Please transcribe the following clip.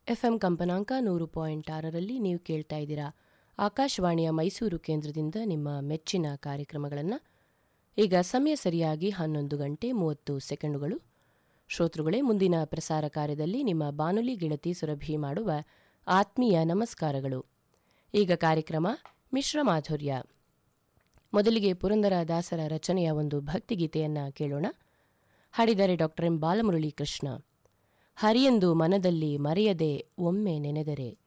FM ಕಂಪನಾಂಕ ನೂರು point ಆರರಲ್ಲಿ ನೀವು ಕೇಳ್ತಾ ಇದ್ದೀರಾ ಆಕಾಶವಾಣಿಯ ಮೈಸೂರು ಕೇಂದ್ರದಿಂದ ನಿಮ್ಮ ಮೆಚ್ಚಿನ ಕಾರ್ಯಕ್ರಮಗಳನ್ನು ಈಗ ಸಮಯ ಸರಿಯಾಗಿ ಹನ್ನೊಂದು ಗಂಟೆ ಮೂವತ್ತು ಸೆಕೆಂಡುಗಳು ಶ್ರೋತೃಗಳೇ ಮುಂದಿನ ಪ್ರಸಾರ ಕಾರ್ಯದಲ್ಲಿ ನಿಮ್ಮ ಬಾನುಲಿ ಗೆಳತಿ ಸುರಭಿ ಮಾಡುವ ಆತ್ಮೀಯ ನಮಸ್ಕಾರಗಳು ಈಗ ಕಾರ್ಯಕ್ರಮ ಮಿಶ್ರ ಮಾಧುರ್ಯ ಮೊದಲಿಗೆ ಪುರಂದರ ದಾಸರ ರಚನೆಯ ಒಂದು ಭಕ್ತಿಗೀತೆಯನ್ನು ಕೇಳೋಣ ಹಾಡಿದರೆ ಡಾಕ್ಟರ್ ಎಂ ಬಾಲಮುರಳಿ ಕೃಷ್ಣ ಹರಿಯೆಂದು ಮನದಲ್ಲಿ ಮರೆಯದೆ ಒಮ್ಮೆ ನೆನೆದರೆ